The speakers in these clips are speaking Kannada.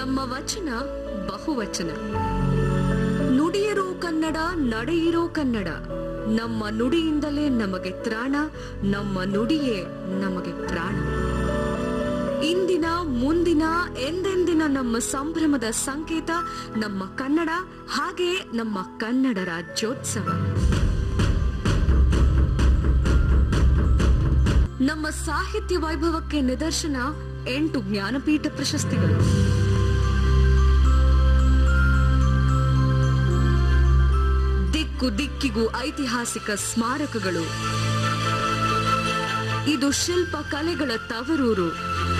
ನಮ್ಮ ವಚನ ಬಹುವಚನ ನುಡಿಯಿರೋ ಕನ್ನಡ ನಡೆಯಿರೋ ಕನ್ನಡ ನಮ್ಮ ನುಡಿಯಿಂದಲೇ ನಮಗೆ ತ್ರಾಣ ನಮ್ಮ ನುಡಿಯೇ ನಮಗೆ ಪ್ರಾಣ ಇಂದಿನ ಮುಂದಿನ ಎಂದೆಂದಿನ ನಮ್ಮ ಸಂಭ್ರಮದ ಸಂಕೇತ ನಮ್ಮ ಕನ್ನಡ ಹಾಗೆ ನಮ್ಮ ಕನ್ನಡ ರಾಜ್ಯೋತ್ಸವ ನಮ್ಮ ಸಾಹಿತ್ಯ ವೈಭವಕ್ಕೆ ನಿದರ್ಶನ ಎಂಟು ಜ್ಞಾನಪೀಠ ಪ್ರಶಸ್ತಿಗಳು ದಿಕ್ಕು ದಿಕ್ಕಿಗೂ ಐತಿಹಾಸಿಕ ಸ್ಮಾರಕಗಳು ಇದು ಶಿಲ್ಪ ಕಲೆಗಳ ತವರೂರು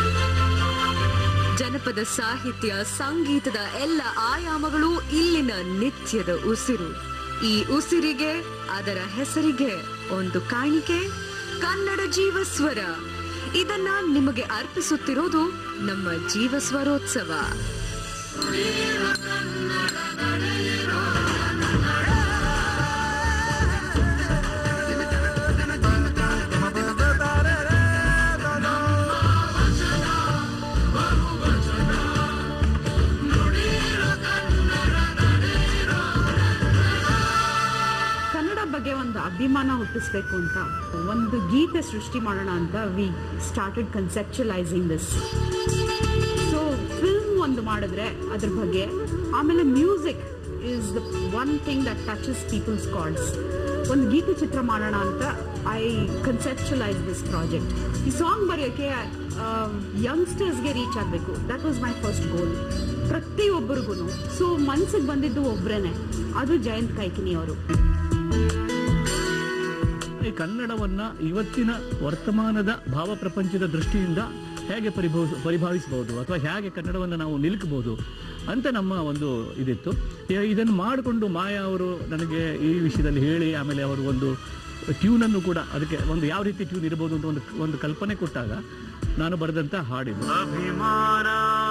ಜನಪದ ಸಾಹಿತ್ಯ ಸಂಗೀತದ ಎಲ್ಲ ಆಯಾಮಗಳು ಇಲ್ಲಿನ ನಿತ್ಯದ ಉಸಿರು ಈ ಉಸಿರಿಗೆ ಅದರ ಹೆಸರಿಗೆ ಒಂದು ಕಾಣಿಕೆ ಕನ್ನಡ ಜೀವಸ್ವರ ಇದನ್ನ ನಿಮಗೆ ಅರ್ಪಿಸುತ್ತಿರೋದು ನಮ್ಮ ಜೀವಸ್ವರೋತ್ಸವ ಕನ್ನಡ ಬಗ್ಗೆ ಒಂದು ಅಭಿಮಾನ ಹುಟ್ಟಿಸ್ಬೇಕು ಅಂತ ಒಂದು ಗೀತೆ ಸೃಷ್ಟಿ ಮಾಡೋಣ ಅಂತ we started conceptualising this so film ಒಂದು ಮಾಡಿದ್ರೆ ಅದ್ರ ಬಗ್ಗೆ ಆಮೇಲೆ music is the one thing that touches people's cards ಒಂದು ಗೀತೆ ಚಿತ್ರ ಮಾಡೋಣ ಅಂತ ಐ ಕನ್ಸೆಪ್ಚುಲೈಸ್ ದಿಸ್ ಪ್ರಾಜೆಕ್ಟ್ ಈ ಸಾಂಗ್ ಬರೆಯೋಕ್ಕೆ ಯಂಗ್ಸ್ಟರ್ಸ್ಗೆ ರೀಚ್ ಆಗಬೇಕು that was my first goal ಪ್ರತಿಯೊಬ್ಬರಿಗೂ ಸೊ ಮನ್ಸಿಗೆ ಬಂದಿದ್ದು ಒಬ್ರೇನೆ ಅದು ಜಯಂತ್ ಕೈಕಿನಿ ಅವರು ಈ ಕನ್ನಡವನ್ನ ಇವತ್ತಿನ ವರ್ತಮಾನದ ಭಾವ ಪ್ರಪಂಚದ ದೃಷ್ಟಿಯಿಂದ ಹೇಗೆ ಪರಿಭವ ಪರಿಭಾವಿಸಬಹುದು ಅಥವಾ ಹೇಗೆ ಕನ್ನಡವನ್ನು ನಾವು ನಿಲುಕಬಹುದು ಅಂತ ನಮ್ಮ ಒಂದು ಇದಿತ್ತು ಇ- ಇದನ್ನು ಮಾಡಿಕೊಂಡು ಮಾಯಾ ಅವರು ನನಗೆ ಈ ವಿಷಯದಲ್ಲಿ ಹೇಳಿ ಆಮೇಲೆ ಅವರು ಒಂದು ಟ್ಯೂನನ್ನು ಕೂಡ ಅದಕ್ಕೆ ಒಂದು ಯಾವ ರೀತಿ ಟ್ಯೂನ್ ಇರಬಹುದು ಅಂತ ಒಂದು ಒಂದು ಕಲ್ಪನೆ ಕೊಟ್ಟಾಗ ನಾನು ಬರೆದಂತ ಹಾಡಿದ್ದು ಅಭಿಮಾನ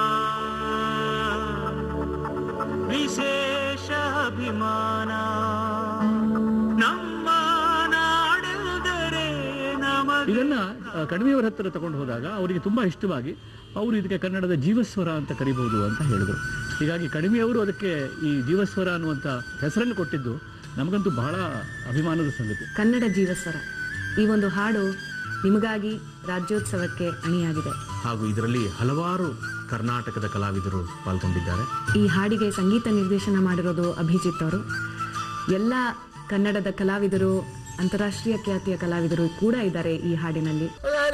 ವಿಶೇಷ ಅಭಿಮಾನ ನಮ್ಮ ನಾಡೆಂದರೆ ನಮಗೆ ಇದನ್ನ ಆ, ಕಡಿಮೆಯವರ ಹತ್ತಿರ ತಗೊಂಡು ಹೋದಾಗ ಅವರಿಗೆ ತುಂಬಾ ಇಷ್ಟವಾಗಿ ಅವರು ಇದಕ್ಕೆ ಕನ್ನಡದ ಜೀವಸ್ವರ ಅಂತ ಕರಿಬಹುದು ಅಂತ ಹೇಳಿದರು ಹೀಗಾಗಿ ಕಡಿಮೆಯವರು ಅದಕ್ಕೆ ಈ ಜೀವಸ್ವರ ಅನ್ನುವಂಥ ಹೆಸರನ್ನು ಕೊಟ್ಟಿದ್ದು ನಮಗಂತೂ ಬಹಳ ಅಭಿಮಾನದ ಸಂಗತಿ ಕನ್ನಡ ಜೀವಸ್ವರ ಈ ಒಂದು ಹಾಡು ನಿಮಗಾಗಿ ರಾಜ್ಯೋತ್ಸವಕ್ಕೆ ಅಣಿಯಾಗಿದೆ ಹಾಗೂ ಇದರಲ್ಲಿ ಹಲವಾರು ಕರ್ನಾಟಕದ ಕಲಾವಿದರು ಪಾಲ್ಗೊಂಡಿದ್ದಾರೆ ಈ ಹಾಡಿಗೆ ಸಂಗೀತ ನಿರ್ದೇಶನ ಮಾಡಿರೋದು ಅಭಿಜಿತ್ ಅವರು ಎಲ್ಲ ಕನ್ನಡದ ಕಲಾವಿದರು ಅಂತಾರಾಷ್ಟ್ರೀಯ ಖ್ಯಾತಿಯ ಕಲಾವಿದರು ಕೂಡ ಇದ್ದಾರೆ ಈ ಹಾಡಿನಲ್ಲಿ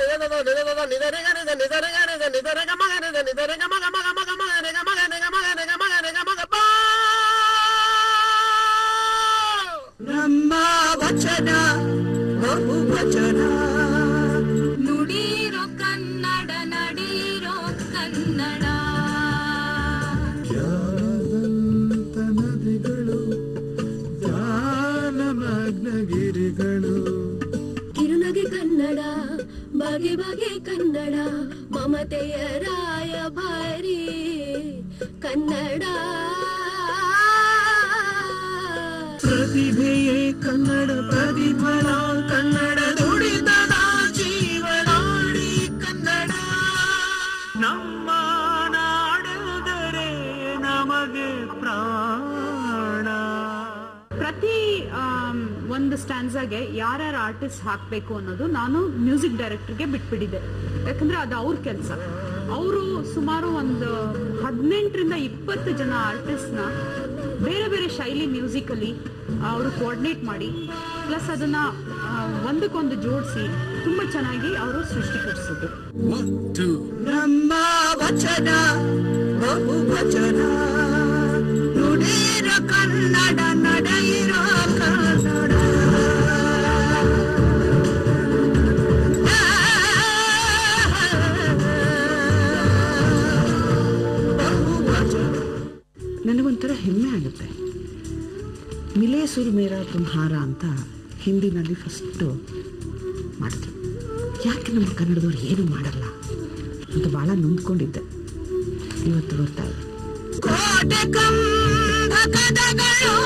ನಮ್ಮ ವಚನ ಬಹುವಚನ ನುಡಿರೋ ಕನ್ನಡ ನಡೀರೋ ಕನ್ನಡ ನದಿಗಳು ಗಿರಿಗಳು ಕಿರುನಗೆ ಕನ್ನಡ ಬಗೆ ಬಗೆ ಕನ್ನಡ ಮಮತೆಯ ರಾಯ ಭಾರಿ ಕನ್ನಡ ಪ್ರತಿಭೆಯೇ ಕನ್ನಡ ಪ್ರತಿಫಲ ಕನ್ನಡ ನುಡಿತದ ಜೀವನಾಡಿ ಕನ್ನಡ ನಮ್ಮ ನಾಡೆಂದರೆ ನಮಗೆ ಪ್ರಾಣ ಪ್ರತಿ ಆಮ್, ಒಂದು ಸ್ಟ್ಯಾನ್ಸಾಗೆ ಯಾರ್ಯಾರು ಆರ್ಟಿಸ್ಟ್ ಹಾಕಬೇಕು ಅನ್ನೋದು ನಾನು ಮ್ಯೂಸಿಕ್ ಡೈರೆಕ್ಟರ್ಗೆ ಬಿಟ್ಬಿಟ್ಟಿದ್ದೆ ಯಾಕಂದ್ರೆ ಅದು ಅವ್ರ ಕೆಲಸ ಅವರು ಸುಮಾರು ಒಂದು ಹದಿನೆಂಟರಿಂದ ಇಪ್ಪತ್ತು ಜನ ಆರ್ಟಿಸ್ಟ್ನ ಬೇರೆ ಬೇರೆ ಶೈಲಿ ಮ್ಯೂಸಿಕಲಿ ಅವರು ಕೋಆರ್ಡಿನೇಟ್ ಮಾಡಿ ಪ್ಲಸ್ ಅದನ್ನ ಆ, ಒಂದಕ್ಕೊಂದು ಜೋಡಿಸಿ ತುಂಬಾ ಚೆನ್ನಾಗಿ ಅವರು ಸೃಷ್ಟಿಕರಿಸಿದ್ರು ನಮ್ಮ ವಚನ ಬಹುವಚನ ನುಡಿರ ಕನ್ನಡ ನಡೆಯಿರೋ ಕನ್ನಡ ಬಹುವಚನ ನನಗೊಂಥರ ಹೆಮ್ಮೆ ಆಗುತ್ತೆ ಮಿಲೇ ಸುರ್ ಮೇರಾ ತುಮ್ಹಾರ ಅಂತ ಹಿಂದಿನಲ್ಲಿ ಫಸ್ಟು ಮಾಡಿದ್ರು ಯಾಕೆ ನಮ್ಮ ಕನ್ನಡದವ್ರು ಏನು ಮಾಡಲ್ಲ ಅಂತ ಭಾಳ ನೊಂದ್ಕೊಂಡಿದ್ದೆ ಇವತ್ತು ಗೊತ್ತಾಗ ಕೋಟೆ ಕಂಬಕದಗಳು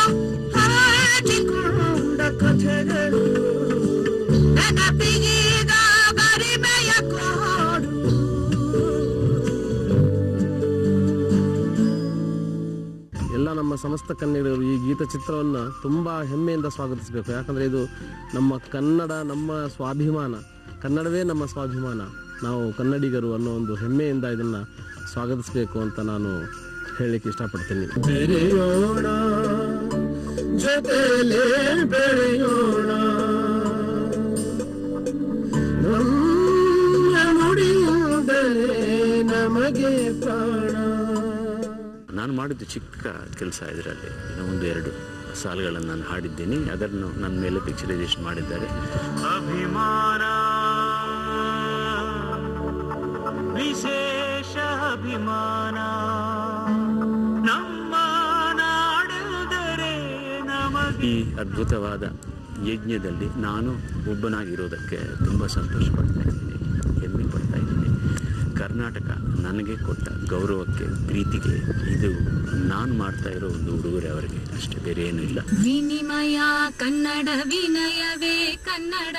ಹಾಕಿಕೊಂಡ ಕಥೆಗಳು ನೆನಪಿಗೀಗ ಬರಿಮೆಯ ಕೋಡು ನಮ್ಮ ಸಮಸ್ತ ಕನ್ನಡಿಗರು ಈ ಗೀತಚಿತ್ರವನ್ನು ತುಂಬ ಹೆಮ್ಮೆಯಿಂದ ಸ್ವಾಗತಿಸಬೇಕು ಯಾಕಂದರೆ ಇದು ನಮ್ಮ ಕನ್ನಡ ನಮ್ಮ ಸ್ವಾಭಿಮಾನ ಕನ್ನಡವೇ ನಮ್ಮ ಸ್ವಾಭಿಮಾನ ನಾವು ಕನ್ನಡಿಗರು ಅನ್ನೋ ಒಂದು ಹೆಮ್ಮೆಯಿಂದ ಇದನ್ನು ಸ್ವಾಗತಿಸಬೇಕು ಅಂತ ನಾನು ಹೇಳಲಿಕ್ಕೆ ಇಷ್ಟಪಡ್ತೀನಿ ಬೆರೆಯೋಣ ಜೊತೆಲೇ ಬೆಳೆಯೋಣ ನಮ್ಮ ನುಡಿಯುವುದರೇ ನಮಗೆ ಪ್ರಾಣ ನಾನು ಮಾಡಿದ್ದು ಚಿಕ್ಕ ಕೆಲಸ ಇದರಲ್ಲಿ ಇನ್ನು ಒಂದು ಎರಡು ಸಾಲುಗಳನ್ನು ನಾನು ಹಾಡಿದ್ದೀನಿ ಅದನ್ನು ನನ್ನ ಮೇಲೆ ಪಿಕ್ಚರೈಸೇಷನ್ ಮಾಡಿದ್ದಾರೆ ಅಭಿಮಾನ ವಿಶೇಷ ಅಭಿಮಾನ ನಮ್ಮ ನಾಡೆಂದರೆ ನಮಗೆ ಈ ಅದ್ಭುತವಾದ ಯಜ್ಞದಲ್ಲಿ ನಾನು ಒಬ್ಬನಾಗಿರೋದಕ್ಕೆ ತುಂಬ ಸಂತೋಷ ಪಡ್ತಾ ಇದ್ದೀನಿ ಹೆಮ್ಮೆ ಪಡ್ತಾ ಇದ್ದೀನಿ ಕರ್ನಾಟಕ ನನಗೆ ಕೊಟ್ಟ ಗೌರವಕ್ಕೆ ಪ್ರೀತಿಗೆ ಇದು ನಾನು ಮಾಡ್ತಾ ಇರೋ ಒಂದು ಉಡುಗೊರೆ ಅವರಿಗೆ ಅಷ್ಟೇ ಬೇರೆ ಏನೂ ಇಲ್ಲ ವಿನಿಮಯ ಕನ್ನಡ ವಿನಯವೇ ಕನ್ನಡ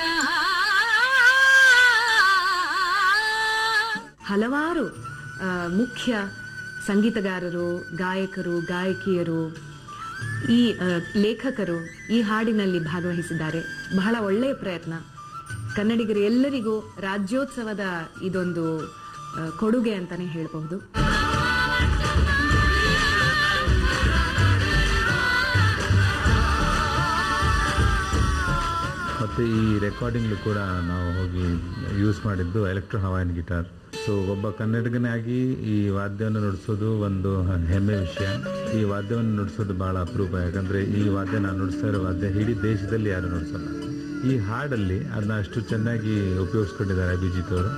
ಹಲವಾರು ಆ, ಮುಖ್ಯ ಸಂಗೀತಗಾರರು ಗಾಯಕರು ಗಾಯಕಿಯರು ಈ ಆ, ಲೇಖಕರು ಈ ಹಾಡಿನಲ್ಲಿ ಭಾಗವಹಿಸಿದ್ದಾರೆ ಬಹಳ ಒಳ್ಳೆಯ ಪ್ರಯತ್ನ ಕನ್ನಡಿಗರು ಎಲ್ಲರಿಗೂ ರಾಜ್ಯೋತ್ಸವದ ಇದೊಂದು ಆ, ಕೊಡುಗೆ ಅಂತಾನೆ ಹೇಳಬಹುದು ಮತ್ತು ಈ ರೆಕಾರ್ಡಿಂಗ್ಲು ಕೂಡ ನಾವು ಹೋಗಿ ಯೂಸ್ ಮಾಡಿದ್ದು ಎಲೆಕ್ಟ್ರೋ ಹವಾಯನ್ ಗಿಟಾರ್ ಸೊ ಒಬ್ಬ ಕನ್ನಡಿಗನಾಗಿ ಈ ವಾದ್ಯವನ್ನು ನುಡಿಸೋದು ಒಂದು ಹೆಮ್ಮೆ ವಿಷಯ ಈ ವಾದ್ಯವನ್ನು ನುಡಿಸೋದು ಭಾಳ ಅಪರೂಪ ಯಾಕಂದರೆ ಈ ವಾದ್ಯ ನಾನು ನುಡಿಸ್ತಾ ಇರೋ ವಾದ್ಯ ಇಡೀ ದೇಶದಲ್ಲಿ ಯಾರು ನುಡಿಸಲ್ಲ ಈ ಹಾಡಲ್ಲಿ ಅದನ್ನ ಅಷ್ಟು ಚೆನ್ನಾಗಿ ಉಪಯೋಗಿಸ್ಕೊಂಡಿದ್ದಾರೆ ಅಭಿಜಿತ್ ಅವರು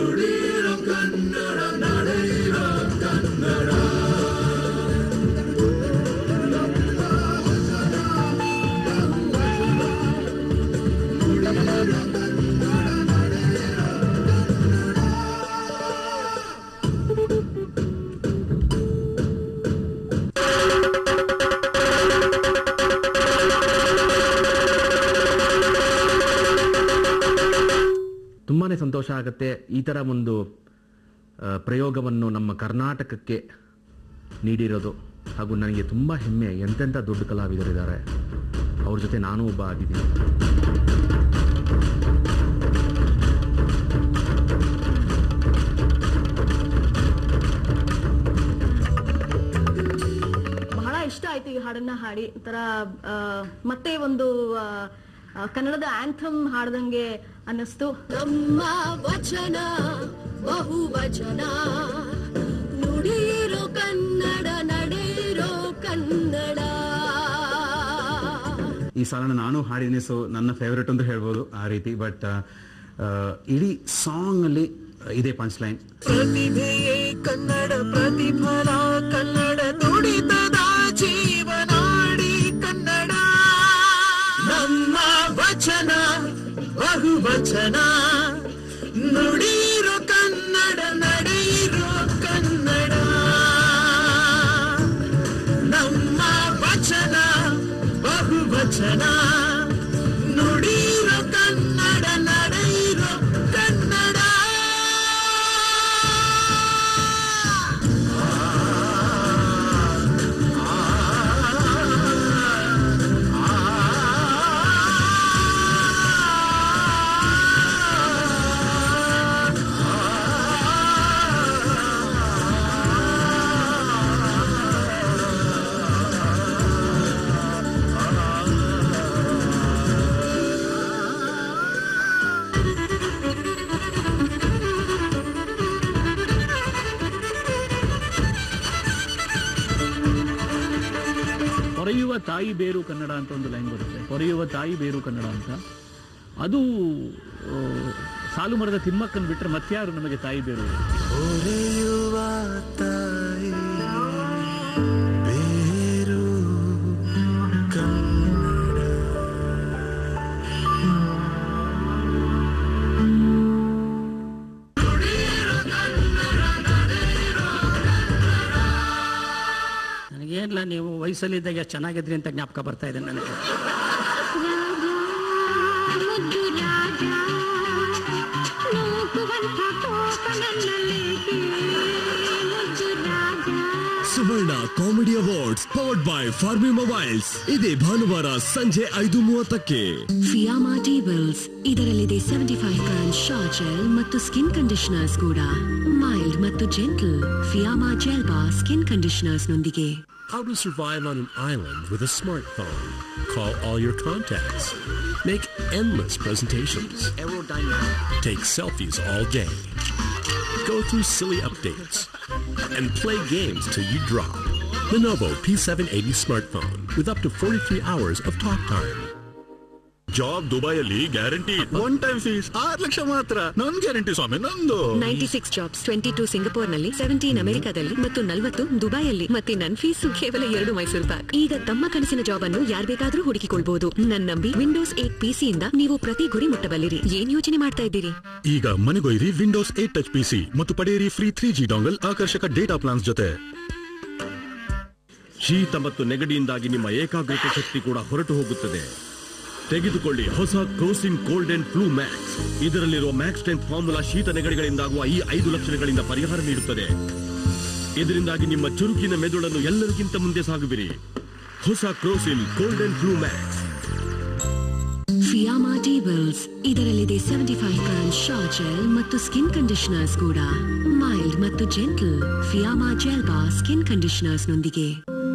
ತುಂಬಾ ಸಂತೋಷ ಆಗುತ್ತೆ ಈ ಥರ ಒಂದು ಆ, ಪ್ರಯೋಗವನ್ನು ನಮ್ಮ ಕರ್ನಾಟಕಕ್ಕೆ ನೀಡಿರೋದು ಹಾಗೂ ನನಗೆ ತುಂಬ ಹೆಮ್ಮೆ ಎಂತೆಂಥ ದೊಡ್ಡ ಕಲಾವಿದರಿದ್ದಾರೆ ಅವ್ರ ಜೊತೆ ನಾನು ಒಬ್ಬ ಆಗಿದ್ದೀನಿ ಬಹಳ ಇಷ್ಟ ಆಯ್ತು ಈ ಹಾಡನ್ನ ಹಾಡಿ ಒಂಥರ ಆ, ಮತ್ತೆ ಒಂದು ಆ, ಆ, ಕನ್ನಡದ ಆಂಥಮ್ ಹಾಡ್ದಂಗೆ ಅನ್ನಿಸ್ತು ನಮ್ಮ ವಚನ ಬಹುವಚನ ನುಡಿಯಿರೋ ಕನ್ನಡ ನಡೆಯಿರೋ ಕನ್ನಡ ಈ ಸಾಲನ ನಾನು ಹಾಡಿದ್ದೀನಿ ಸೊ ನನ್ನ ಫೇವ್ರೆಟ್ ಅಂತ ಹೇಳ್ಬೋದು ಆ ರೀತಿ ಬಟ್ ಇಡೀ ಸಾಂಗ್ ಅಲ್ಲಿ ಇದೆ ಪಂಚ್ ಲೈನ್ ಪ್ರತಿಭೆಯೇ ಕನ್ನಡ ಪ್ರತಿಫಲ ಕನ್ನಡ ನುಡಿತದ ಜೀವನಾಡಿ ಕನ್ನಡ ನಮ್ಮ ವಚನ ಬಹುವಚನ ನುಡಿರೋ ಕನ್ನಡ ನಡೆಯಿರೋ ಕನ್ನಡ ನಮ್ಮ ವಚನ ಬಹುವಚನ ನುಡಿರೋ ಕನ್ನಡ ನಡೆಯಿರೋ ಕನ್ನಡ ಹೊರೆಯುವ ತಾಯಿ ಬೇರು ಕನ್ನಡ ಅಂತ ಒಂದು ಲೈನ್ ಬರುತ್ತೆ ಹೊರೆಯುವ ತಾಯಿ ಬೇರು ಕನ್ನಡ ಅಂತ ಅದು ಆ, ಸಾಲು ಮರದ ತಿಮ್ಮಕ್ಕನ್ ಬಿಟ್ಟರೆ ಮತ್ಯಾರು ನಮಗೆ ತಾಯಿ ಬೇರು ಹೊರೆಯುವ ತಾಯಿ ಬೇರು ಕನ್ನಡ ನನಗೇನಿಲ್ಲ ನೀವು ವಯಸ್ಸಲ್ಲಿದ್ದಾಗ ಎಷ್ಟು ಚೆನ್ನಾಗಿದ್ರಿ ಅಂತ ಜ್ಞಾಪಕ ಬರ್ತಾ ಇದೆ ನನಗೆ Suvarna comedy awards powered by ಫಾರ್ಮಿ ಮೊಬೈಲ್ಸ್ ಇದೇ ಭಾನುವಾರ ಸಂಜೆ ಐದು ಮೂವತ್ತಕ್ಕೆ ಫಿಯಾಮಾ ಟೇಬಲ್ಸ್ ಇದರಲ್ಲಿದೆ seventy five gram Shah gel ಮತ್ತು ಸ್ಕಿನ್ ಕಂಡೀಷನರ್ಸ್ ಕೂಡ ಮೈಲ್ಡ್ ಮತ್ತು ಜೆಂಟಲ್ ಫಿಯಾಮಾ ಜೆಲ್ ಬಾ ಸ್ಕಿನ್ ಕಂಡೀಷನರ್ಸ್ ನೊಂದಿಗೆ How to survive on an island with a smartphone. Call all your contacts. Make endless presentations. Take selfies all day. Go through silly updates. And play games till you drop. Lenovo P780 smartphone with up to 43 hours of talk time. Job ದುಬೈಯಲ್ಲಿ ಗ್ಯಾರಂಟಿ ಒನ್ ಟೈಮ್ ಫೀಸ್ ಆರು ಲಕ್ಷ ಮಾತ್ರ ನನ್ ಗ್ಯಾರಂಟಿ ಸ್ವಾಮಿ ನಂದು ninety six jobs twenty two ಸಿಂಗಪುರ್ನಲ್ಲಿ ಸೆವೆಂಟೀನ್ ಅಮೆರಿಕಾದಲ್ಲಿ ಮತ್ತು ನಲವತ್ತು ದುಬೈಯಲ್ಲಿ ಮತ್ತೆ ನನ್ ಫೀಸು ಕೇವಲ ಎರಡು ಮೈಸೂರು ಪ್ಯಾಕ್ ಈಗ ತಮ್ಮ ಕನಸಿನ ಜಾಬ್ ಅನ್ನು ಯಾರ್ ಬೇಕಾದ್ರೂ ಹುಡುಕಿಕೊಳ್ಬಹುದು ನನ್ ನಂಬಿ ವಿಂಡೋಸ್ ಏಟ್ ಪಿಸಿ ಇಂದ ನೀವು ಪ್ರತಿ ಗುರಿ ಮುಟ್ಟಬಲ್ಲಿರಿ ಏನ್ ಯೋಚನೆ ಮಾಡ್ತಾ ಇದ್ದೀರಿ ಈಗ ಮನೆಗೊಯ್ಯಿರಿ ವಿಂಡೋಸ್ ಏಟ್ ಟಚ್ ಪಿಸಿ ಮತ್ತು ಪಡೆಯಿರಿ ಫ್ರೀ ತ್ರೀ ಜಿ ಡಾಂಗಲ್ ಆಕರ್ಷಕ ಡೇಟಾ ಪ್ಲಾನ್ಸ್ ಜೊತೆ ಶೀತ ಮತ್ತು ನೆಗಡಿಯಿಂದಾಗಿ ನಿಮ್ಮ ಏಕಾಗ್ರತೆ ಶಕ್ತಿ ಕೂಡ ಹೊರಟು ಹೋಗುತ್ತದೆ ತೆಗೆದುಕೊಳ್ಳಿ ಹೊಸ Crocin cold and flu max ಇದರಲ್ಲಿರುವ ಮ್ಯಾಕ್ಸ್ ಸ್ಟ್ರೆಂತ್ ಫಾರ್ಮುಲಾ ಶೀತ ನೆಗಡಿಗಳಿಂದಾಗುವ ಈ ಐದು ಲಕ್ಷಣಗಳಿಂದ ಪರಿಹಾರ ನೀಡುತ್ತದೆ ಇದರಿಂದಾಗಿ ನಿಮ್ಮ ಚುರುಕಿನ ಮೆದುಳನ್ನು ಎಲ್ಲರಿಗಿಂತ ಮುಂದೆ ಸಾಗುವಿರಿ ಹೊಸ Crocin cold and flu max Fiama tables ಇದರಲ್ಲಿದೆ seventy five gram Shah gel ಮತ್ತು ಸ್ಕಿನ್ ಕಂಡೀಷನರ್ಸ್ ಕೂಡ ಮೈಲ್ಡ್ ಮತ್ತು ಜೆಂಟಲ್ ಫಿಯಾಮಾ ಜೆಲ್ ಬಾ ಸ್ಕಿನ್ ಕಂಡೀಷನರ್ಸ್ ನೊಂದಿಗೆ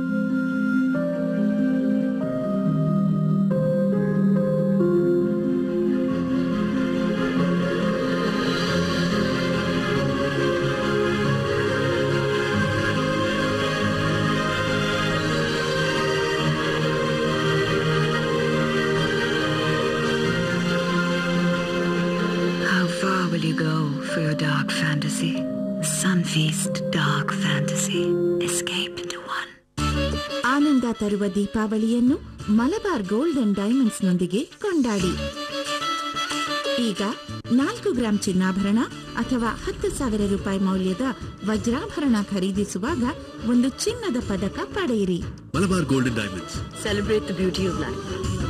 How far will you go for your dark fantasy? Sunfeast Dark Fantasy. Escape into one. ಆನಂದ ತರುವ ದೀಪಾವಳಿಯನ್ನು ಮಲಬಾರ್ ಗೋಲ್ಡ್ ಅಂಡ್ ಡೈಮಂಡ್ಸ್ ನೊಂದಿಗೆ ಕೊಂಡಾಡಿ ಈಗ ನಾಲ್ಕು ಗ್ರಾಂ ಚಿನ್ನಾಭರಣ ಅಥವಾ ಹತ್ತು ಸಾವಿರ ರೂಪಾಯಿ ಮೌಲ್ಯದ ವಜ್ರಾಭರಣ ಖರೀದಿಸುವಾಗ ಒಂದು ಚಿನ್ನದ ಪದಕ ಪಡೆಯಿರಿ Malabar golden diamonds celebrate the beauty of life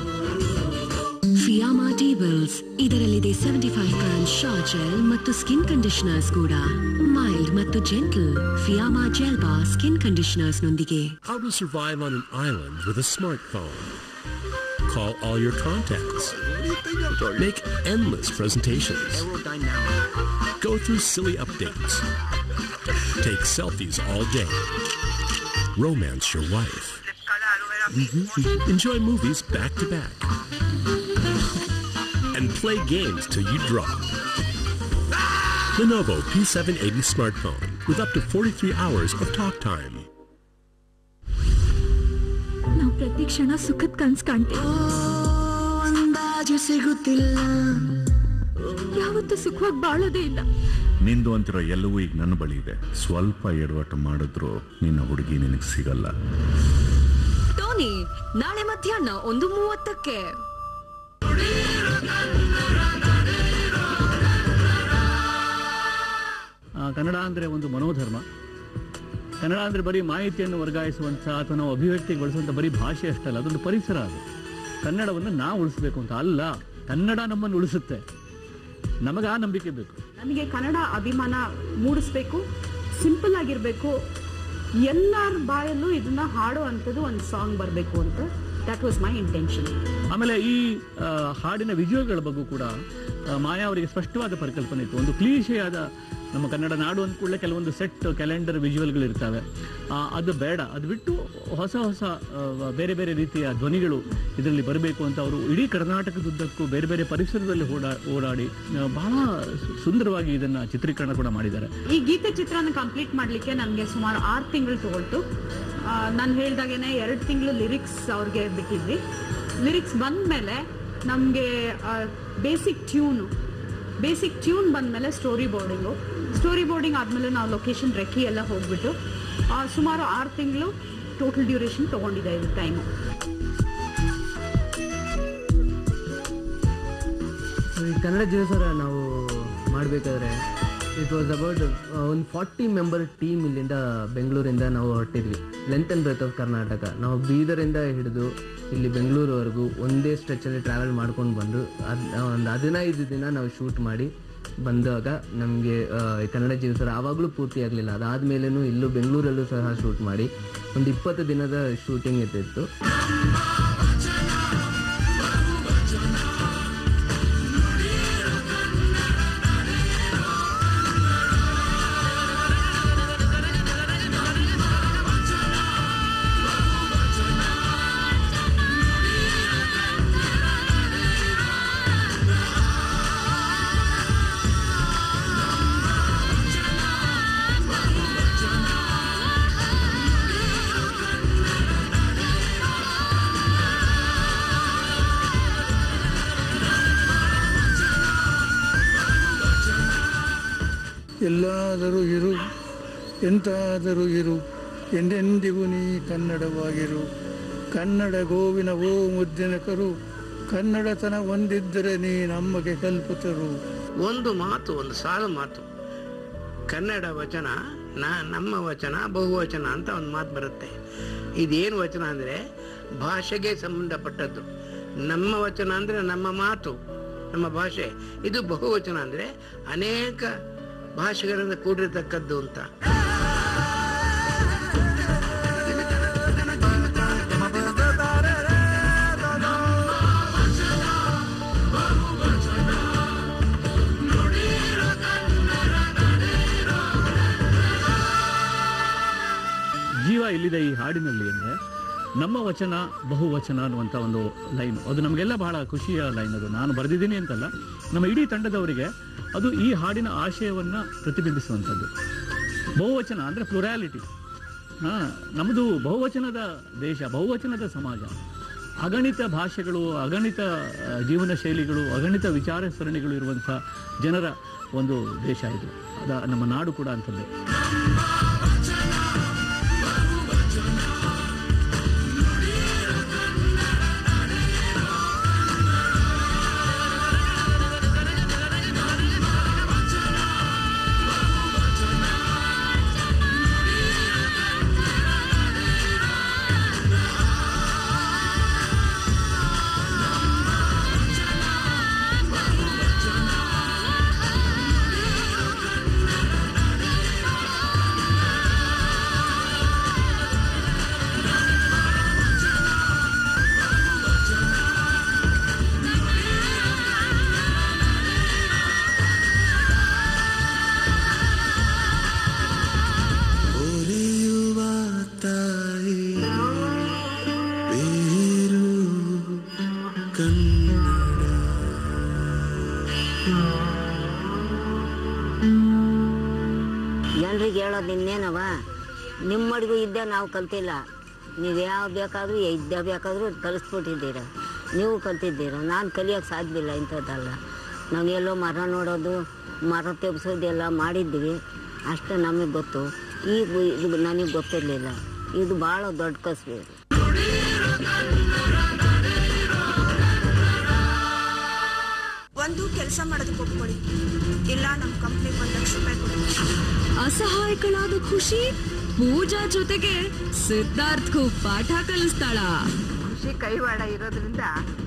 Fiama tables ಇದರಲ್ಲಿದೆ seventy five gram Shah gel ಮತ್ತು ಸ್ಕಿನ್ ಕಂಡೀಷನರ್ಸ್ ಕೂಡ ಮೈಲ್ಡ್ ಮತ್ತು ಜೆಂಟಲ್ ಫಿಯಾಮಾ ಜೆಲ್ ಬಾ ಸ್ಕಿನ್ ಕಂಡೀಷನರ್ಸ್ ನೊಂದಿಗೆ How to survive on an island with a smartphone. Call all your contacts. Make endless presentations. Go through silly updates. Take selfies all day. Romance your wife. Enjoy movies back to back. And play games till you drop. Lenovo P780 smartphone with up to 43 hours of talk time. ನಾವು ಪ್ರತಿ ಕ್ಷಣ ಸುಖದ ಕನ್ಸ್ ಕಾಣ್ತೀವಿ ಅಂದಾಜು ಸಿಗುತ್ತಿಲ್ಲ ಯಾವತ್ತೂ ಸುಖವಾಗಿ ಬಾಳೋದೇ ಇಲ್ಲ ನಿಂದು ಅಂತಿರೋ ಎಲ್ಲವೂ ಈಗ ನನ್ನ ಬಳಿ ಇದೆ ಸ್ವಲ್ಪ ಎಡವಟ್ಟು ಮಾಡಿದ್ರು ನಿನ್ನ ಹುಡುಗಿ ನಿನಗೆ ಸಿಗಲ್ಲ ಟೋನಿ ನಾಳೆ ಮಧ್ಯಾಹ್ನ ಒಂದು ಮೂವತ್ತಕ್ಕೆ ಆ, ಕನ್ನಡ ಅಂದರೆ ಒಂದು ಮನೋಧರ್ಮ ಕನ್ನಡ ಅಂದರೆ ಬರೀ ಮಾಹಿತಿಯನ್ನು ವರ್ಗಾಯಿಸುವಂಥ ಅಥವಾ ನಾವು ಅಭಿವ್ಯಕ್ತಿಗೊಳಿಸುವಂಥ ಬರೀ ಭಾಷೆ ಅಷ್ಟಲ್ಲ ಅದೊಂದು ಪರಿಸರ ಅದು ಕನ್ನಡವನ್ನು ನಾವು ಉಳಿಸ್ಬೇಕು ಅಂತ ಅಲ್ಲ ಕನ್ನಡ ನಮ್ಮನ್ನು ಉಳಿಸುತ್ತೆ ನಮಗೆ ಆ ನಂಬಿಕೆ ಬೇಕು ನನಗೆ ಕನ್ನಡ ಅಭಿಮಾನ ಮೂಡಿಸ್ಬೇಕು ಸಿಂಪಲ್ ಆಗಿರಬೇಕು ಎಲ್ಲರ ಬಾಯಲ್ಲೂ ಇದನ್ನ ಹಾಡೋ ಅಂಥದ್ದು ಒಂದು ಸಾಂಗ್ ಬರಬೇಕು ಅಂತ ದಟ್ ವಾಸ್ ಮೈ ಇಂಟೆನ್ಷನ್ ಆಮೇಲೆ ಈ ಆ, ಹಾಡಿನ ವಿಜುವಲ್ಗಳ ಬಗ್ಗೆ ಕೂಡ ಆ, ಮಾಯಾ ಅವರಿಗೆ ಸ್ಪಷ್ಟವಾದ ಪರಿಕಲ್ಪನೆ ಇತ್ತು ಒಂದು ಕ್ಲೀಶೆಯಾದ ನಮ್ಮ ಕನ್ನಡ ನಾಡು ಅಂದ ಕೂಡಲೇ ಕೆಲವೊಂದು ಸೆಟ್ ಕ್ಯಾಲೆಂಡರ್ ವಿಜುವಲ್ಗಳು ಇರ್ತವೆ ಆ, ಅದು ಬೇಡ ಅದು ಬಿಟ್ಟು ಹೊಸ ಹೊಸ ಆ, ಬೇರೆ ಬೇರೆ ರೀತಿಯ ಧ್ವನಿಗಳು ಇದರಲ್ಲಿ ಬರಬೇಕು ಅಂತ ಅವರು ಇಡೀ ಕರ್ನಾಟಕದುದ್ದಕ್ಕೂ ಬೇರೆ ಬೇರೆ ಪರಿಸರದಲ್ಲಿ ಓಡಾ ಓಡಾಡಿ ಆ, ಬಹಳ ಸು- ಸುಂದರವಾಗಿ ಇದನ್ನ ಚಿತ್ರೀಕರಣ ಕೂಡ ಮಾಡಿದ್ದಾರೆ ಈ ಗೀತೆ ಚಿತ್ರನ ಕಂಪ್ಲೀಟ್ ಮಾಡಲಿಕ್ಕೆ ನನಗೆ ಸುಮಾರು ಆರು ತಿಂಗಳು ತಗೊಳ್ತು ನಾನು ಹೇಳ್ದಾಗೇನೆ ಎರಡು ತಿಂಗಳು ಲಿರಿಕ್ಸ್ ಅವ್ರಿಗೆ ಬಿಟ್ಟಿದ್ವಿ ಲಿರಿಕ್ಸ್ ಬಂದಮೇಲೆ ನಮಗೆ ಬೇಸಿಕ್ ಟ್ಯೂನು ಬೇಸಿಕ್ ಟ್ಯೂನ್ ಬಂದಮೇಲೆ ಸ್ಟೋರಿ ಬೋರ್ಡಿಂಗು ಸ್ಟೋರಿ ಬೋರ್ಡಿಂಗ್ ಆದಮೇಲೆ ನಾವು ಲೊಕೇಶನ್ ರೆಕ್ಕಿ ಎಲ್ಲ ಹೋಗ್ಬಿಟ್ಟು ಆ, ಸುಮಾರು ಆರು ತಿಂಗಳು ಟೋಟಲ್ ಡ್ಯೂರೇಷನ್ ತೊಗೊಂಡಿದೆ ಇದು ಟೈಮು ಈ ಕನ್ನಡ ಜೀವಸರ ನಾವು ಮಾಡಬೇಕಾದ್ರೆ ಇಟ್ ವಾಸ್ ಅಬೌಟ್ ಒಂದು ಫಾರ್ಟಿ ಮೆಂಬರ್ ಟೀಮ್ ಇಲ್ಲಿಂದ ಬೆಂಗಳೂರಿಂದ ನಾವು ಹೊರಟಿದ್ವಿ length and breadth of Karnataka ನಾವು ಬೀದರಿಂದ ಹಿಡಿದು ಇಲ್ಲಿ ಬೆಂಗಳೂರುವರೆಗೂ ಒಂದೇ ಸ್ಟ್ರೆಚಲ್ಲಿ ಟ್ರಾವೆಲ್ ಮಾಡ್ಕೊಂಡು ಬಂದು ಅದು ಒಂದು ಹದಿನೈದು ದಿನ ನಾವು ಶೂಟ್ ಮಾಡಿ ಬಂದಾಗ ನಮಗೆ ಕನ್ನಡ ಜೀವಿಸರ ಆವಾಗಲೂ ಪೂರ್ತಿ ಆಗಲಿಲ್ಲ ಅದಾದಮೇಲೂ ಇಲ್ಲೂ ಬೆಂಗಳೂರಲ್ಲೂ ಸಹ ಶೂಟ್ ಮಾಡಿ ಒಂದು ಇಪ್ಪತ್ತು ದಿನದ ಶೂಟಿಂಗ್ ಇರ್ತಿತ್ತು ಎಲ್ಲಾದರೂ ಇರು ಎಂತಾದರೂ ಇರು ಎಂದೆಂದಿಗೂ ನೀ ಕನ್ನಡವಾಗಿರು ಕನ್ನಡ ಗೋವಿನ ಓ ಮುದ್ದಿನ ಕರು ಕನ್ನಡತನ ಒಂದಿದ್ದರೆ ನೀ ನಮಗೆ ಕಲ್ಪತರು ಒಂದು ಮಾತು ಒಂದು ಸಾಲು ಮಾತು ಕನ್ನಡ ವಚನ ನಾ ನಮ್ಮ ವಚನ ಬಹುವಚನ ಅಂತ ಒಂದು ಮಾತು ಬರುತ್ತೆ ಇದೇನು ವಚನ ಅಂದರೆ ಭಾಷೆಗೆ ಸಂಬಂಧಪಟ್ಟದ್ದು ನಮ್ಮ ವಚನ ಅಂದರೆ ನಮ್ಮ ಮಾತು ನಮ್ಮ ಭಾಷೆ ಇದು ಬಹುವಚನ ಅಂದರೆ ಅನೇಕ ಭಾಷೆಗಳಿಂದ ಕೂಡಿರತಕ್ಕದ್ದು ಅಂತ ಜೀವ ಇಲ್ಲಿದೆ ಈ ಹಾಡಿನಲ್ಲಿ ಅಂದರೆ ನಮ್ಮ ವಚನ ಬಹುವಚನ ಅನ್ನುವಂಥ ಒಂದು ಲೈನ್ ಅದು ನಮಗೆಲ್ಲ ಬಹಳ ಖುಷಿಯ ಲೈನ್ ಅದು ನಾನು ಬರೆದಿದ್ದೀನಿ ಅಂತಲ್ಲ ನಮ್ಮ ಇಡೀ ತಂಡದವರಿಗೆ ಅದು ಈ ಹಾಡಿನ ಆಶಯವನ್ನು ಪ್ರತಿಬಿಂಬಿಸುವಂಥದ್ದು ಬಹುವಚನ ಅಂದರೆ ಪ್ಲುರಾಲಿಟಿ ಹಾಂ ನಮ್ಮದು ಬಹುವಚನದ ದೇಶ ಬಹುವಚನದ ಸಮಾಜ ಅಗಣಿತ ಭಾಷೆಗಳು ಅಗಣಿತ ಆ, ಜೀವನ ಶೈಲಿಗಳು ಅಗಣಿತ ವಿಚಾರ ಸರಣಿಗಳು ಇರುವಂಥ ಜನರ ಒಂದು ದೇಶ ಇದು ಅದ ನಮ್ಮ ನಾಡು ಕೂಡ ಅಂಥದ್ದೇ ಒರೆಯುವ ತಾಯಿ ಬೇರು ಕನ್ನಡ ಜನರಿಗೆ ಹೇಳೋದು ಇನ್ನೇನವ ನಿಮ್ಮಡಿಗೂ ಇದ್ದ ನಾವು ಕಲ್ತಿಲ್ಲ ನೀವು ಯಾವ ಬೇಕಾದರೂ ಇದ್ದ ಬೇಕಾದರೂ ಕಲಿಸ್ಬಿಟ್ಟಿದ್ದೀರ ನೀವು ಕಲ್ತಿದ್ದೀರ ನಾನು ಕಲಿಯೋಕ್ಕೆ ಸಾಧ್ಯವಿಲ್ಲ ಇಂಥದ್ದಲ್ಲ ನಾವು ಎಲ್ಲೋ ಮರ ನೋಡೋದು ಮರ ತೆಗೆಸೋದು ಎಲ್ಲ ಮಾಡಿದ್ವಿ ಅಷ್ಟು ನಮಗೆ ಗೊತ್ತು ಈಗ ಇದು ನನಗೆ ಗೊತ್ತಿರಲಿಲ್ಲ ಇದು ಭಾಳ ದೊಡ್ಡ ಕಸಬು ಇದು ಒಂದು ಕೆಲಸ ಮಾಡೋದಕ್ಕೆ ಒಪ್ಕೊಳ್ಳಿ ಇಲ್ಲ ನಮ್ಮ ಕಂಪ್ನಿಗೆ ಒಂದು ಲಕ್ಷ ರೂಪಾಯಿ ಕೊಡಿ ಅಸಹಾಯಕಳಾದ ಖುಷಿ ಪೂಜಾ ಜೊತೆಗೆ ಸಿದ್ಧಾರ್ಥ್ಗೂ ಪಾಠ ಕಲಿಸ್ತಾಳ ಖುಷಿ ಕೈವಾಡ ಇರೋದ್ರಿಂದ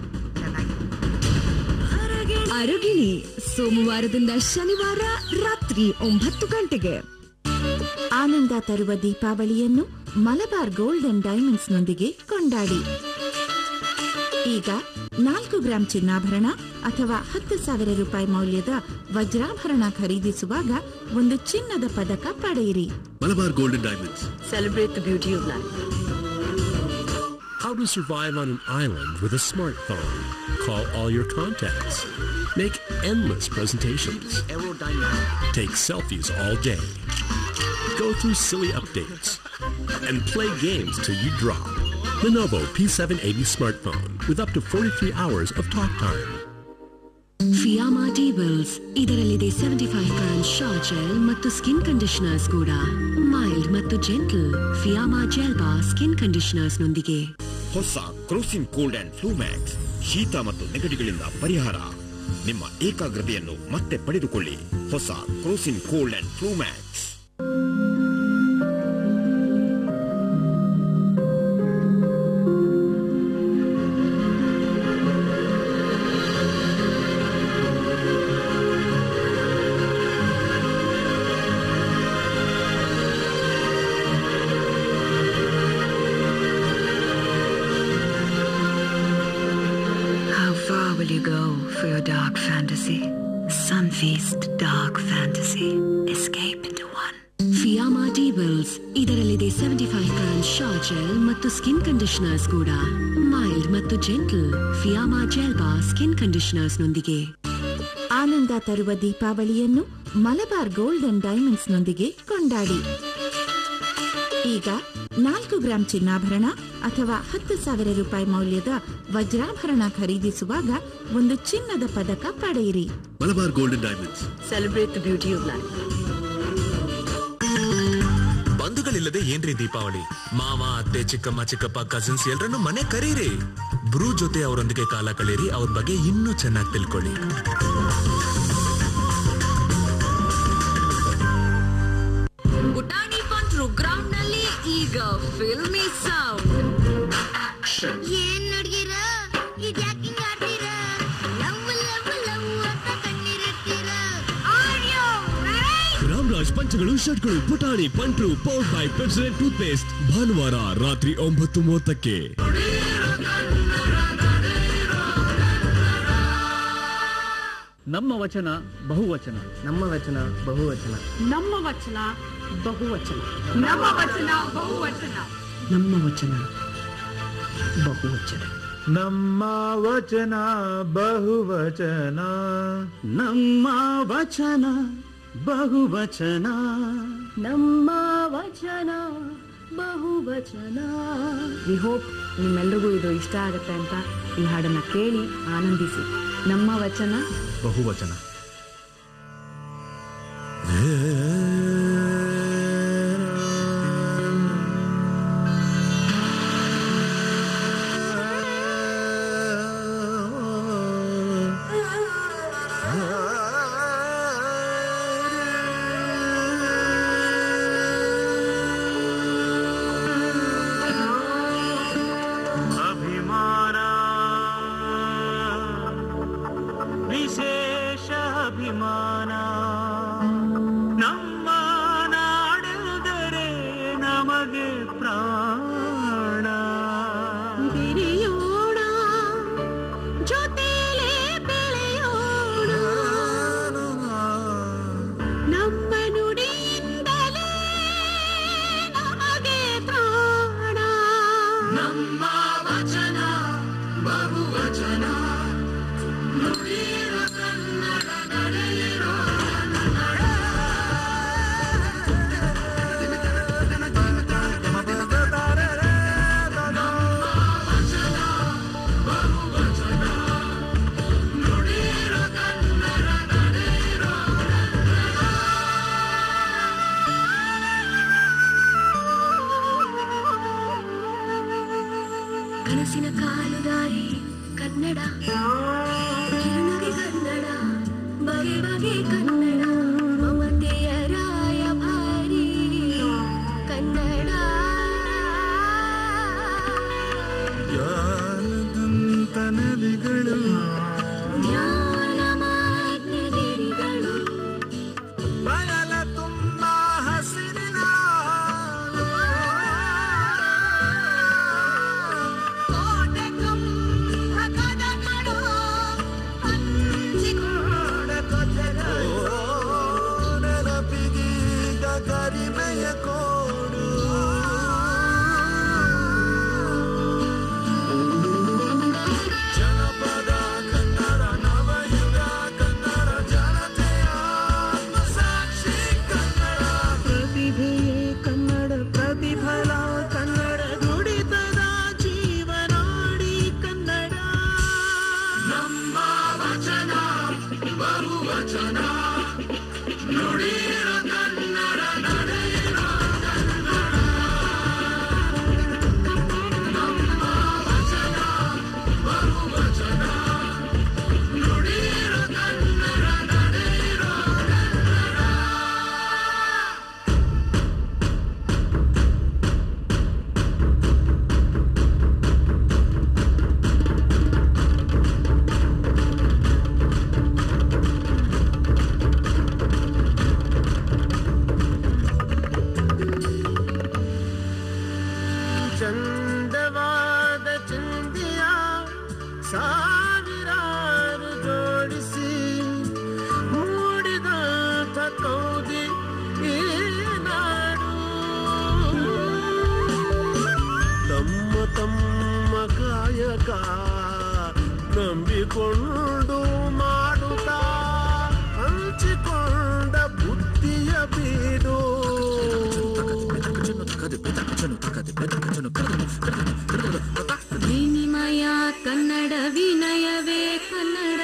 ಅರಗಿಣಿ ಸೋಮವಾರದಿಂದ ಶನಿವಾರ ರಾತ್ರಿ ಒಂಬತ್ತು ಗಂಟೆಗೆ ಆನಂದ ತರುವ ದೀಪಾವಳಿಯನ್ನು ಮಲಬಾರ್ ಗೋಲ್ಡ್ ಅಂಡ್ ಡೈಮಂಡ್ಸ್ನೊಂದಿಗೆ ಕೊಂಡಾಡಿ ಈಗ ನಾಲ್ಕು ಗ್ರಾಂ ಚಿನ್ನಾಭರಣ ಅಥವಾ ಹತ್ತು ಸಾವಿರ ರೂಪಾಯಿ ಮೌಲ್ಯದ ವಜ್ರಾಭರಣ ಖರೀದಿಸುವಾಗ ಒಂದು ಚಿನ್ನದ ಪದಕ ಪಡೆಯಿರಿ Malabar Golden Diamonds. Celebrate the beauty of life. How to survive on an island with a smartphone. Call all your contacts. Make endless presentations. Take selfies all day. Go through silly updates. And play games till you drop. Lenovo P780 smartphone with up to 43 hours of talk time. Fiama tables ಇದರಲ್ಲಿದೆ seventy five gram shower gel ಮತ್ತು ಸ್ಕಿನ್ ಕಂಡೀಷನರ್ಸ್ ಕೂಡ ಮೈಲ್ಡ್ ಮತ್ತು ಜೆಂಟಲ್ ಫಿಯಾಮಾ ಜೆಲ್ ಬಾ ಸ್ಕಿನ್ ಕಂಡೀಷನರ್ಸ್ ನೊಂದಿಗೆ ಹೊಸ Crocin cold and flu max ಶೀತ ಮತ್ತು ನೆಗಡಿಗಳಿಂದ ಪರಿಹಾರ ನಿಮ್ಮ ಏಕಾಗ್ರತೆಯನ್ನು ಮತ್ತೆ ಪಡೆದುಕೊಳ್ಳಿ ಹೊಸ Crocin cold and flu max for your dark fantasy. Sunfeast Dark Fantasy. Escape into one. Fiama ಟಿ ಬಿಲ್ಸ್ ಇದರಲ್ಲಿದೆ seventy five gram Shah gel ಮತ್ತು ಸ್ಕಿನ್ ಕಂಡೀಷನರ್ಸ್ ಕೂಡ ಮೈಲ್ಡ್ ಮತ್ತು ಜೆಂಟಲ್ ಫಿಯಾಮಾ ಜೆಲ್ ಬಾ ಸ್ಕಿನ್ ಕಂಡೀಷನರ್ಸ್ ನೊಂದಿಗೆ ಆನಂದ ತರುವ ದೀಪಾವಳಿಯನ್ನು ಮಲಬಾರ್ ಗೋಲ್ಡ್ ಅಂಡ್ ಡೈಮಂಡ್ಸ್ ನೊಂದಿಗೆ ಕೊಂಡಾಡಿ ಈಗ ನಾಲ್ಕು ಗ್ರಾಂ ಚಿನ್ನಾಭರಣ ಅಥವಾ ಹತ್ತು ಸಾವಿರ ರೂಪಾಯಿ ಮೌಲ್ಯದ ವಜ್ರಾಭರಣ ಖರೀದಿಸುವಾಗ ಒಂದು ಚಿನ್ನದ ಪದಕ ಪಡೆಯಿರಿ Malabar golden diamonds celebrate the beauty of life ಬಂಧುಗಳಿಲ್ಲದೆ ಏನ್ರಿ ದೀಪಾವಳಿ ಮಾವ ಅತ್ತೆ ಚಿಕ್ಕಮ್ಮ ಚಿಕ್ಕಪ್ಪ ಕಸಿನ್ಸ್ ಎಲ್ರನ್ನು ಮನೆ ಕರೀರಿ ಬ್ರೂ ಜೊತೆ ಅವರೊಂದಿಗೆ ಕಾಲ ಕಳೀರಿ ಅವ್ರ ಬಗ್ಗೆ ಇನ್ನೂ ಚೆನ್ನಾಗಿ ತಿಳ್ಕೊಳ್ಳಿ ಪುಟಾಣಿ ಪಂತ್ರು ಗ್ರೌಂಡ್ ನಲ್ಲಿ ಈಗ ಫಿಲ್ಮಿ ಸೌಂಡ್ ಏನ್ ನೋಡ್ಗಿರ ಇದ್ಯಾಕಿಂಗ್ ಆಡ್ತೀರ ಲವ್ ಲವ್ ಲವ್ ಅಂತ ಕಣ್ಣೀರಿಡ್ತೀರ ಆರ್ಯೋ ರಾಮರಾಜ್ ಪಂಚಗಳು ಶರ್ಟ್ಗಳು ಪುಟಾಣಿ ಪಂಟ್ರು power by president toothpaste ಭಾನುವಾರ ರಾತ್ರಿ ಒಂಬತ್ತು ಮೂವತ್ತಕ್ಕೆ ನಮ್ಮ ವಚನ ಬಹುವಚನ ನಮ್ಮ ವಚನ ಬಹುವಚನ ನಮ್ಮ ವಚನ ಬಹುವಚನ ನಮ್ಮ ವಚನ ಬಹುವಚನ ನಮ್ಮ ವಚನ ಬಹುವಚನ ನಮ್ಮ ವಚನ ಬಹುವಚನ ನಮ್ಮ ವಚನ ಬಹುವಚನ ನಮ್ಮ ವಚನ ಬಹುವಚನ ವಿ ಹೋಪ್ ನಿಮ್ಮೆಲ್ರಿಗೂ ಇದು ಇಷ್ಟ ಆಗುತ್ತೆ ಅಂತ ಈ ಹಾಡನ್ನ ಕೇಳಿ ಆನಂದಿಸಿ ನಮ್ಮ ವಚನ ಬಹುವಚನ ಅಭಿಮಾನ ವಿಶೇಷ ಅಭಿಮಾನ ನಮ್ಮ ನಾಡೆಂದರೆ ನಮಗೆ ಪ್ರಾಣ ಬಿರಿಯೋಣ ಜೊತೆಲೇ ಬೆಳೆಯೋಣ ನಮ್ಮ ನುಡಿಯಿಂದಲೇ ನಮಗೆ ತ್ರಾಣ ನಮ್ಮ ವಚನ ಬಹುವಚನ ನುಡಿಯಿರೋ ಕನ್ನಡ ನಡೆಯಿರೋ ಕನಸಿನ ಕಾಲುದಾರಿ ಕನ್ನಡ ಕಿರುನಗೆ ಕನ್ನಡ ಬಗೆ ಬಗೆ ಕನ್ನಡ ಮಮತೆಯ ರಾಯಭಾರಿ ಕನ್ನಡ ಜ್ಞಾನದಂತ ನದಿಗಳು ಜ್ಞಾನ ಮಾಜ್ಞೆಗಿರಿಗಳು ಬಯಲ ತುಂಬ ಹಸಿರಿನ ಕೋಟೆ ತುಂಬ ಕದಗಳು ಹಂಚಿಕೊಂಡ ಕಥೆಗಳು ನೆನಪಿಗೀಗ ಕರಿಮೆಯ ಕೋಡು ಜನಪದ ಕನ್ನಡ ನವಯುಗ ಕನ್ನಡ ಜನತೆಯ ಸಾಕ್ಷಿ ಕನ್ನಡ ಪ್ರತಿಭೆಯೇ ಕನ್ನಡ ಪ್ರತಿಫಲ ಕನ್ನಡ ನುಡಿತದ ಜೀವನಾಡಿ ಕನ್ನಡ ನಮ್ಮ ವಚನ ಬಹುವಚನ ನುಡಿಯಿರೋ ಕನ್ನಡ ನಡೆಯಿರೋ ನಮ್ಮ ವಚನ ಬಹುವಚನ ನುಡಿಯಿರೋ ಕನ್ನಡ ನಡೆಯಿರೋ ಚಂದವಾದ ಚಂದಿಯ ಸಾವಿರಾರು ಜೋಡಿ ವಿನಿಮಯ ಕನ್ನಡ ವಿನಯವೇ ಕನ್ನಡ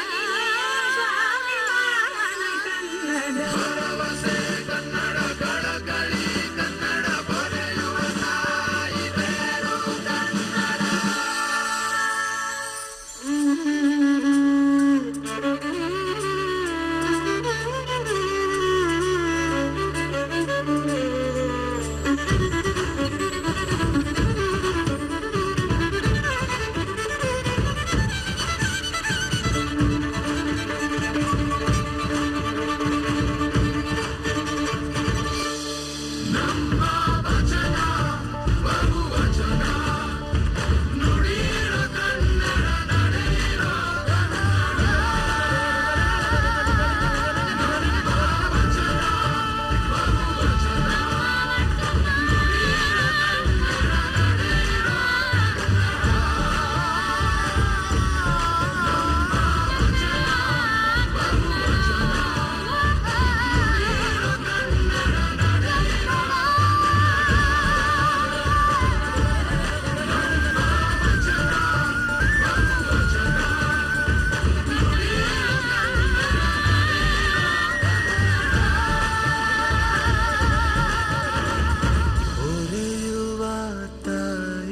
ಹೊರೆಯುವ ತಾಯಿ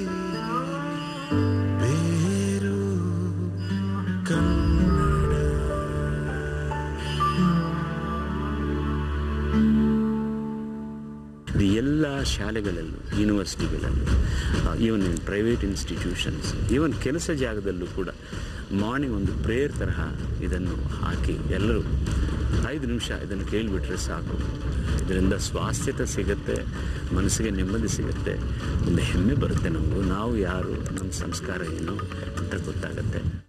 ಬೇರು ಕನ್ನಡ ಇದು ಎಲ್ಲ ಶಾಲೆಗಳಲ್ಲೂ ಯೂನಿವರ್ಸಿಟಿಗಳಲ್ಲೂ even in private institutions even ಕೆಲಸ ಜಾಗದಲ್ಲೂ ಕೂಡ ಮಾರ್ನಿಂಗ್ ಒಂದು ಪ್ರೇಯರ್ ತರಹ ಇದನ್ನು ಹಾಕಿ ಎಲ್ಲರೂ ಐದು ನಿಮಿಷ ಇದನ್ನು ಕೇಳಿಬಿಟ್ರೆ ಸಾಕು ಇದರಿಂದ ಸ್ವಾಸ್ಥ್ಯತೆ ಸಿಗುತ್ತೆ ಮನಸ್ಸಿಗೆ ನೆಮ್ಮದಿ ಸಿಗುತ್ತೆ ಒಂದು ಹೆಮ್ಮೆ ಬರುತ್ತೆ ನಮಗೂ ನಾವು ಯಾರು ನಮ್ಮ ಸಂಸ್ಕಾರ ಏನು ಅಂತ ಗೊತ್ತಾಗತ್ತೆ